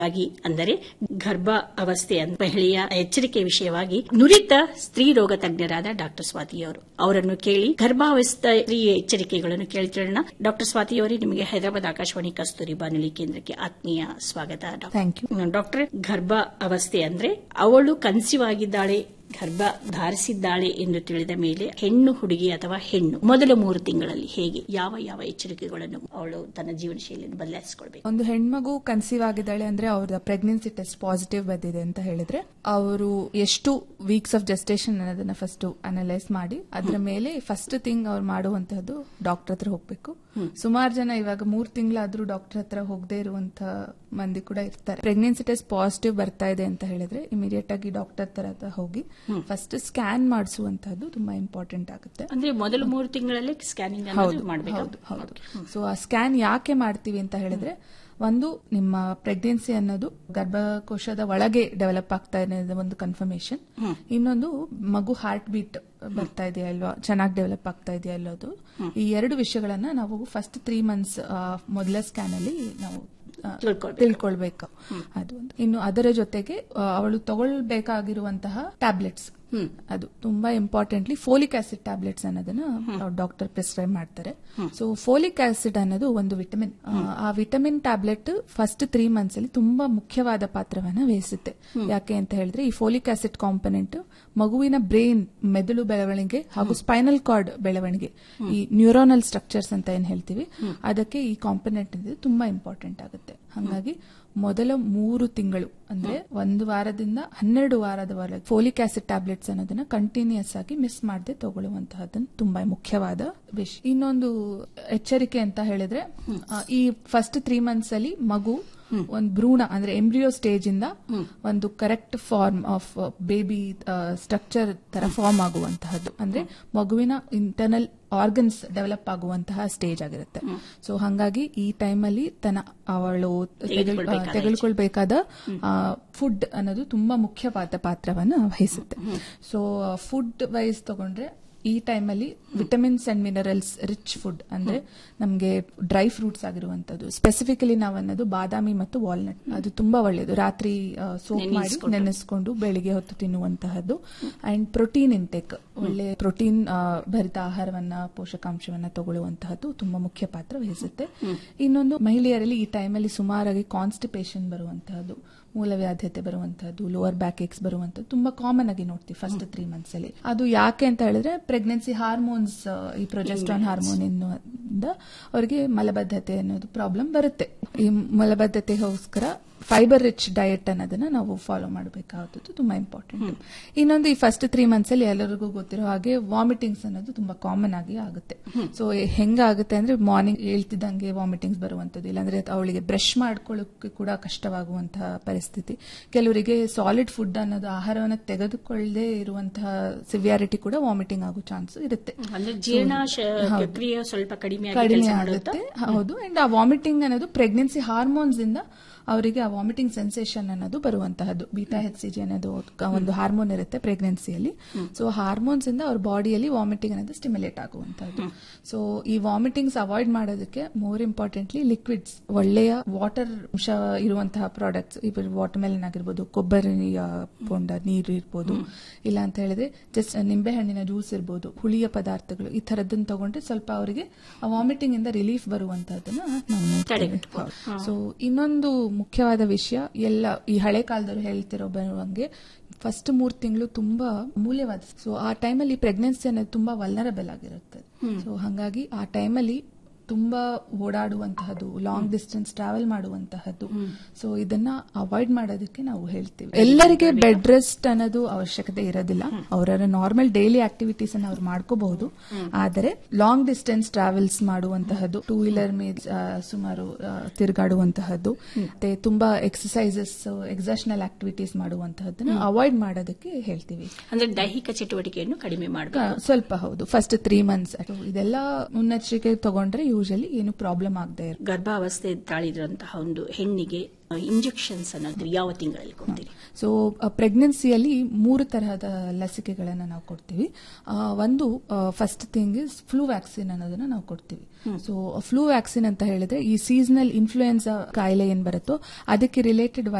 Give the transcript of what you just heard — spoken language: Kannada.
ಆಗಿ ಅಂದರೆ ಗರ್ಭ ಅವಸ್ಥೆ ಮಹಿಳೆಯ ಎಚ್ಚರಿಕೆ ವಿಷಯವಾಗಿ ನುರಿತ ಸ್ತ್ರೀ ರೋಗ ತಜ್ಞರಾದ ಡಾಕ್ಟರ್ ಸ್ವಾತಿಯವರು ಅವರನ್ನು ಕೇಳಿ ಗರ್ಭಾವಸ್ಥೆ ಎಚ್ಚರಿಕೆಗಳನ್ನು ಕೇಳಿಕೊಳ್ಳೋಣ ಡಾಕ್ಟರ್ ಸ್ವಾತಿಯವರೇ ನಿಮಗೆ ಹೈದರಾಬಾದ್ ಆಕಾಶವಾಣಿ ಕಸ್ತೂರಿ ಬಾನುಲಿ ಕೇಂದ್ರಕ್ಕೆ ಆತ್ಮೀಯ ಸ್ವಾಗತ ಡಾಕ್ಟರ್. ಥ್ಯಾಂಕ್ ಯು ಡಾಕ್ಟರ್ ಗರ್ಭ ಅವಸ್ಥೆ ಅಂದ್ರೆ ಅವಳು ಕನ್ಸೀವ್ ಆಗಿದ್ದಾಳೆ ಗರ್ಭ ಧಾರಿಸಿದ್ದಾಳೆ ಎಂದು ತಿಳಿದ ಮೇಲೆ ಹೆಣ್ಣು ಹುಡುಗಿ ಅಥವಾ ಹೆಣ್ಣು ಮೊದಲ ಮೂರು ತಿಂಗಳಲ್ಲಿ ಹೇಗೆ ಯಾವ ಯಾವ ಎಚ್ಚರಿಕೆಗಳನ್ನು ಅವಳು ತನ್ನ ಜೀವನ ಶೈಲಿಯನ್ನು ಬದಲಾಯಿಸಿಕೊಳ್ಬೇಕು ಒಂದು ಹೆಣ್ಮಗು ಕನ್ಸೀವ್ ಆಗಿದ್ದಾಳೆ ಅಂದ್ರೆ ಅವ್ರ ಪ್ರೆಗ್ನೆನ್ಸಿ ಟೆಸ್ಟ್ ಪಾಸಿಟಿವ್ ಬಂದಿದೆ ಅಂತ ಹೇಳಿದ್ರೆ ಅವರು ಎಷ್ಟು ವೀಕ್ಸ್ ಆಫ್ ಜಸ್ಟೇಷನ್ ಅನ್ನೋದನ್ನ ಫಸ್ಟ್ ಅನಲೈಸ್ ಮಾಡಿ ಅದ್ರ ಮೇಲೆ ಫಸ್ಟ್ ಥಿಂಗ್ ಅವ್ರು ಮಾಡುವಂತಹದ್ದು ಡಾಕ್ಟರ್ ಹತ್ರ ಹೋಗ್ಬೇಕು ಸುಮಾರು ಜನ ಇವಾಗ ಮೂರ್ ತಿಂಗಳಾದ್ರೂ ಡಾಕ್ಟರ್ ಹತ್ರ ಹೋಗದೆ ಇರುವಂತ ಮಂದಿ ಕೂಡ ಇರ್ತಾರೆ ಪ್ರೆಗ್ನೆನ್ಸಿ ಟೆಸ್ಟ್ ಪಾಸಿಟಿವ್ ಬರ್ತಾ ಇದೆ ಅಂತ ಹೇಳಿದ್ರೆ ಇಮಿಡಿಯೇಟ್ ಆಗಿ ಡಾಕ್ಟರ್ ಹತ್ರ ಹೋಗಿ ಫಸ್ಟ್ ಸ್ಕ್ಯಾನ್ ಮಾಡಿಸುವಂತಹದ್ದು ತುಂಬಾ ಇಂಪಾರ್ಟೆಂಟ್ ಆಗುತ್ತೆ ಅಂದ್ರೆ ಮೊದಲ ಮೂರು ತಿಂಗಳಲ್ಲೇ ಸ್ಕ್ಯಾನಿಂಗ್ ಹೌದು ಮಾಡಬೇಕು ಹೌದು ಹೌದು ಸೊ ಆ ಸ್ಕ್ಯಾನ್ ಯಾಕೆ ಮಾಡ್ತೀವಿ ಅಂತ ಹೇಳಿದ್ರೆ ಒಂದು ನಿಮ್ಮ ಪ್ರೆಗ್ನೆನ್ಸಿ ಅನ್ನೋದು ಗರ್ಭಕೋಶದ ಒಳಗೆ ಡೆವಲಪ್ ಆಗ್ತಾ ಇದೆ ಅನ್ನೋದು ಒಂದು ಕನ್ಫರ್ಮೇಶನ್ ಇನ್ನೊಂದು ಮಗು ಹಾರ್ಟ್ ಬೀಟ್ ಬರ್ತಾ ಇದೆಯಾ ಅಲ್ವಾ ಚೆನ್ನಾಗಿ ಡೆವಲಪ್ ಆಗ್ತಾ ಇದೆಯಾ ಅಲ್ಲೋದು ಈ ಎರಡು ವಿಷಯಗಳನ್ನ ನಾವು ಫಸ್ಟ್ ತ್ರೀ ಮಂತ್ಸ್ ಮೊದಲ ಸ್ಕ್ಯಾನ್ ಅಲ್ಲಿ ನಾವು ಆ, ತಿಳ್ಕೊಳ್ಬೇಕು. ತಿಳ್ಕೊಳ್ಬೇಕು ಅದು ಒಂದು ಇನ್ನು ಅದರ ಜೊತೆಗೆ ಆ, ಅವಳು ತಗೊಳ್ಬೇಕಾಗಿರುವಂತಹ ಟ್ಯಾಬ್ಲೆಟ್ಸ್ ಅದು ತುಂಬಾ ಇಂಪಾರ್ಟೆಂಟ್ಲಿ ಫೋಲಿಕ್ ಆಸಿಡ್ ಟ್ಯಾಬ್ಲೆಟ್ಸ್ ಅನ್ನೋದನ್ನ ಡಾಕ್ಟರ್ ಪ್ರಿಸ್ಕ್ರೈಬ್ ಮಾಡ್ತಾರೆ ಸೊ ಫೋಲಿಕ್ ಆಸಿಡ್ ಅನ್ನೋದು ಒಂದು ವಿಟಮಿನ್ ಆ vitamin tablet first three months ಅಲ್ಲಿ ತುಂಬಾ ಮುಖ್ಯವಾದ ಪಾತ್ರವನ್ನ ವಹಿಸುತ್ತೆ ಯಾಕೆ ಅಂತ ಹೇಳಿದ್ರೆ ಈ ಫೋಲಿಕ್ ಆಸಿಡ್ ಕಾಂಪೊನೆಂಟ್ ಮಗುವಿನ ಬ್ರೈನ್ ಮೆದುಳು ಬೆಳವಣಿಗೆ ಹಾಗೂ ಸ್ಪೈನಲ್ ಕಾರ್ಡ್ ಬೆಳವಣಿಗೆ ಈ ನ್ಯೂರೋನಲ್ ಸ್ಟ್ರಕ್ಚರ್ಸ್ ಅಂತ ಏನ್ ಹೇಳ್ತೀವಿ ಅದಕ್ಕೆ ಈ ಕಾಂಪೊನೆಂಟ್ ತುಂಬಾ ಇಂಪಾರ್ಟೆಂಟ್ ಆಗುತ್ತೆ ಹಾಗಾಗಿ ಮೊದಲ ಮೂರು ತಿಂಗಳು ಅಂದ್ರೆ ಒಂದು ವಾರದಿಂದ ಹನ್ನೆರಡು ವಾರದವರೆಗೆ ಫೋಲಿಕ್ ಆಸಿಡ್ ಟ್ಯಾಬ್ಲೆಟ್ಸ್ ಅನ್ನೋದನ್ನ ಕಂಟಿನ್ಯೂಸ್ ಆಗಿ ಮಿಸ್ ಮಾಡದೆ ತಗೊಳ್ಳುವಂತಹದ್ದನ್ನು ತುಂಬಾ ಮುಖ್ಯವಾದ ವಿಷಯ ಇನ್ನೊಂದು ಎಚ್ಚರಿಕೆ ಅಂತ ಹೇಳಿದ್ರೆ ಆ, ಈ ಫಸ್ಟ್ ತ್ರೀ ಮಂತ್ಸ್ ಅಲ್ಲಿ ಮಗು ಒಂದು ಭ್ರೂಣ ಅಂದ್ರೆ ಎಂಬ್ರಿಯೋ ಸ್ಟೇಜ್ ಇಂದ ಒಂದು correct form of baby structure ತರ ಫಾರ್ಮ್ ಆಗುವಂತಹದ್ದು ಅಂದ್ರೆ ಮಗುವಿನ ಇಂಟರ್ನಲ್ ಆರ್ಗನ್ಸ್ ಡೆವಲಪ್ ಆಗುವಂತಹ ಸ್ಟೇಜ್ ಆಗಿರುತ್ತೆ ಸೊ ಹಾಗಾಗಿ ಈ ಟೈಮಲ್ಲಿ ತನ್ನ ಅವಳು ತೆಗೆದುಕೊಳ್ಬೇಕಾದ ತೆಗೆದುಕೊಳ್ಬೇಕಾದ ಫುಡ್ ಅನ್ನೋದು ತುಂಬಾ ಮುಖ್ಯವಾದ ಪಾತ್ರವನ್ನು ವಹಿಸುತ್ತೆ ಸೊ ಫುಡ್ ವೈಸ್ ತಗೊಂಡ್ರೆ ಈ ಟೈಮಲ್ಲಿ vitamins and minerals rich food ಅಂದ್ರೆ ನಮಗೆ ಡ್ರೈ ಫ್ರೂಟ್ಸ್ ಆಗಿರುವಂತದ್ದು ಸ್ಪೆಸಿಫಿಕಲಿ ನಾವು ಅನ್ನೋದು ಬಾದಾಮಿ ಮತ್ತು ವಾಲ್ನಟ್ ಅದು ತುಂಬಾ ಒಳ್ಳೆಯದು ರಾತ್ರಿ ಸೋಪ್ ಮಾಡಿ ನೆನೆಸ್ಕೊಂಡು ಬೆಳಿಗ್ಗೆ ಹೊತ್ತು ತಿನ್ನುವಂತಹದ್ದು ಅಂಡ್ ಪ್ರೋಟೀನ್ ಇಂಟೇಕ್ ಒಳ್ಳೆ ಪ್ರೋಟೀನ್ ಭರಿತ ಆಹಾರವನ್ನ ಪೋಷಕಾಂಶವನ್ನ ತಗೊಳ್ಳುವಂತಹದ್ದು ತುಂಬಾ ಮುಖ್ಯ ಪಾತ್ರ ವಹಿಸುತ್ತೆ ಇನ್ನೊಂದು ಮಹಿಳೆಯರಲ್ಲಿ ಈ ಟೈಮಲ್ಲಿ ಸುಮಾರಾಗಿ ಕಾನ್ಸ್ಟಿಪೇಷನ್ ಬರುವಂತಹದ್ದು ಮೂಲವ್ಯಾಧ್ಯತೆ ಬರುವಂತಹದ್ದು ಲೋವರ್ ಬ್ಯಾಕ್ ಏಕ್ಸ್ ಬರುವಂತದ್ದು ತುಂಬಾ ಕಾಮನ್ ಆಗಿ ನೋಡ್ತೀವಿ ಫಸ್ಟ್ ತ್ರೀ ಮಂತ್ಸ್ ಅಲ್ಲಿ ಅದು ಯಾಕೆ ಅಂತ ಹೇಳಿದ್ರೆ ಪ್ರೆಗ್ನೆನ್ಸಿ ಹಾರ್ಮೋನ್ಸ್ ಈ ಪ್ರೊಜೆಸ್ಟ್ರಾನ್ ಹಾರ್ಮೋನ್ ಇಂದ ಅವರಿಗೆ ಮಲಬದ್ಧತೆ ಅನ್ನೋದು ಪ್ರಾಬ್ಲಮ್ ಬರುತ್ತೆ ಈ ಮಲಬದ್ಧತೆಗೋಸ್ಕರ ಫೈಬರ್ ರಿಚ್ ಡಯಟ್ ಅನ್ನೋದನ್ನ ನಾವು ಫಾಲೋ ಮಾಡಬೇಕಾದದ್ದು ತುಂಬಾ ಇಂಪಾರ್ಟೆಂಟ್ ಇನ್ನೊಂದು ಈ ಫಸ್ಟ್ ತ್ರೀ ಮಂತ್ಸ್ ಅಲ್ಲಿ ಎಲ್ಲರಿಗೂ ಗೊತ್ತಿರೋ ಹಾಗೆ ವಾಮಿಟಿಂಗ್ಸ್ ಅನ್ನೋದು ತುಂಬಾ ಕಾಮನ್ ಆಗಿ ಆಗುತ್ತೆ ಸೊ ಹೆಂಗಾಗುತ್ತೆ ಅಂದ್ರೆ ಮಾರ್ನಿಂಗ್ ಹೇಳ್ತಿದ್ದಂಗೆ ವಾಮಿಟಿಂಗ್ಸ್ ಬರುವಂತದ್ದು ಇಲ್ಲಾಂದ್ರೆ ಅವಳಿಗೆ ಬ್ರಷ್ ಮಾಡ್ಕೊಳ್ಳೋಕೆ ಕೂಡ ಕಷ್ಟವಾಗುವಂತಹ ಪರಿಸ್ಥಿತಿ ಕೆಲವರಿಗೆ ಸಾಲಿಡ್ ಫುಡ್ ಅನ್ನೋದು ಆಹಾರವನ್ನು ತೆಗೆದುಕೊಳ್ಳದೆ ಇರುವಂತಹ ಸಿವಿಯಾರಿಟಿ ಕೂಡ ವಾಮಿಟಿಂಗ್ ಆಗೋ ಚಾನ್ಸ್ ಇರುತ್ತೆ ಅಂದ್ರೆ ಜೀರ್ಣ ಪ್ರಕ್ರಿಯೆ ಸ್ವಲ್ಪ ಕಡಿಮೆ ಕಡಿಮೆ ಆಗುತ್ತೆ ಹೌದು ಅಂಡ್ ಆ ವಾಮಿಟಿಂಗ್ ಅನ್ನೋದು ಪ್ರೆಗ್ನೆನ್ಸಿ ಹಾರ್ಮೋನ್ಸ್ ಇಂದ ಅವರಿಗೆ ಆ ವಾಮಿಟಿಂಗ್ ಸೆನ್ಸೇಷನ್ ಅನ್ನೋದು ಬರುವಂತಹದ್ದು ಬೀಟಾ ಹೆಚ್ ಸಿ ಜಿ ಅನ್ನೋದು ಒಂದು ಹಾರ್ಮೋನ್ ಇರುತ್ತೆ ಪ್ರೆಗ್ನೆನ್ಸಿಯಲ್ಲಿ ಸೊ ಹಾರ್ಮೋನ್ಸ್ ಇಂದ ಅವ್ರ ಬಾಡಿಯಲ್ಲಿ ವಾಮಿಟಿಂಗ್ ಅನ್ನೋದು ಸ್ಟಿಮ್ಯುಲೇಟ್ ಆಗುವಂತಹದ್ದು ಸೊ ಈ ವಾಮಿಟಿಂಗ್ಸ್ ಅವಾಯ್ಡ್ ಮಾಡೋದಕ್ಕೆ ಮೋರ್ ಇಂಪಾರ್ಟೆಂಟ್ಲಿ ಲಿಕ್ವಿಡ್ಸ್ ಒಳ್ಳೆಯ ವಾಟರ್ ಅಂಶ ಇರುವಂತಹ ಪ್ರಾಡಕ್ಟ್ಸ್ ಈಗ ವಾಟರ್ ಮೆಲನ್ ಆಗಿರ್ಬೋದು ಕೊಬ್ಬರಿ ಪೊಂಡ ನೀರು ಇರ್ಬೋದು ಇಲ್ಲ ಅಂತ ಹೇಳಿದ್ರೆ ಜಸ್ಟ್ ನಿಂಬೆ ಹಣ್ಣಿನ ಜ್ಯೂಸ್ ಇರ್ಬೋದು ಹುಳಿಯ ಪದಾರ್ಥಗಳು ಈ ತರದನ್ನ ತಗೊಂಡ್ರೆ ಸ್ವಲ್ಪ ಅವರಿಗೆ ಆ ವಾಮಿಟಿಂಗ್ ಇಂದ ರಿಲೀಫ್ ಬರುವಂತಹದನ್ನ ನಾವು ನೋಡ್ತೇವೆ ಸೊ ಇನ್ನೊಂದು ಮುಖ್ಯವಾದ ವಿಷಯ ಎಲ್ಲ ಈ ಹಳೆ ಕಾಲದವರು ಹೇಳ್ತಿರೋ ಬರುವಂಗೆ ಫಸ್ಟ್ ಮೂರ್ ತಿಂಗಳು ತುಂಬಾ ಅಮೂಲ್ಯವಾದ ಸೊ ಆ ಟೈಮಲ್ಲಿ ಪ್ರೆಗ್ನೆನ್ಸಿ ಅನ್ನೋದು ತುಂಬಾ ವಲ್ನರಬಲ್ ಆಗಿರುತ್ತೆ ಸೊ ಹಾಗಾಗಿ ಆ ಟೈಮಲ್ಲಿ ತುಂಬಾ ಓಡಾಡುವಂತಹದ್ದು ಲಾಂಗ್ ಡಿಸ್ಟೆನ್ಸ್ ಟ್ರಾವೆಲ್ ಮಾಡುವಂತಹದ್ದು ಸೊ ಇದನ್ನ ಅವಾಯ್ಡ್ ಮಾಡೋದಕ್ಕೆ ನಾವು ಹೇಳ್ತೀವಿ ಎಲ್ಲರಿಗೆ ಬೆಡ್ ರೆಸ್ಟ್ ಅನ್ನೋದು ಅವಶ್ಯಕತೆ ಇರೋದಿಲ್ಲ ಅವರ ನಾರ್ಮಲ್ ಡೈಲಿ ಆಕ್ಟಿವಿಟೀಸ್ ಅನ್ನ ಅವ್ರು ಮಾಡ್ಕೋಬಹುದು ಆದರೆ ಲಾಂಗ್ ಡಿಸ್ಟೆನ್ಸ್ ಟ್ರಾವೆಲ್ಸ್ ಮಾಡುವಂತಹದ್ದು ಟೂ ವೀಲರ್ ಮೇಲೆ ಆ, ಸುಮಾರು ಆ, ತಿರುಗಾಡುವಂತಹದ್ದು ಮತ್ತೆ ತುಂಬಾ ಎಕ್ಸಸೈಸಸ್ ಎಕ್ಸರ್ಷನಲ್ ಆಕ್ಟಿವಿಟೀಸ್ ಮಾಡುವಂತಹದ್ದನ್ನ ಅವಾಯ್ಡ್ ಮಾಡೋದಕ್ಕೆ ಹೇಳ್ತೀವಿ ಅಂದ್ರೆ ದೈಹಿಕ ಚಟುವಟಿಕೆಯನ್ನು ಕಡಿಮೆ ಮಾಡಬೇಕು ಆ, ಸ್ವಲ್ಪ ಹೌದು ಫಸ್ಟ್ ತ್ರೀ ಮಂತ್ಸ್ ಇದೆಲ್ಲ ಮುನ್ನೆಚ್ಚರಿಕೆ ತಗೊಂಡ್ರೆ ಇವರು ಯೂಶಲಿ ಏನು ಪ್ರಾಬ್ಲಮ್ ಆಗದೆ ಇರುತ್ತೆ ಗರ್ಭಾವಸ್ಥೆ ತಾಳಿರುವಂತಹ ಒಂದು ಹೆಣ್ಣಿಗೆ ಇಂಜೆಕ್ಷನ್ಸ್ ಅನ್ನೋದು ಯಾವ ತಿಂಗಳಲ್ಲಿ ಕೊಡ್ತೀರಿ ಸೊ ಪ್ರೆಗ್ನೆನ್ಸಿಯಲ್ಲಿ ಮೂರು ತರಹದ ಲಸಿಕೆಗಳನ್ನು ನಾವು ಕೊಡ್ತೀವಿ ಆ, ಒಂದು first thing is flu vaccine ಅನ್ನೋದನ್ನ ನಾವು ಕೊಡ್ತೀವಿ ಸೊ ಫ್ಲೂ ವ್ಯಾಕ್ಸಿನ್ ಅಂತ ಹೇಳಿದ್ರೆ ಈ ಸೀಸನಲ್ ಇನ್ಫ್ಲೂಯೆನ್ಸಾ ಕಾಯಿಲೆ ಏನ್ ಬರುತ್ತೋ ಅದಕ್ಕೆ ರಿಲೇಟೆಡ್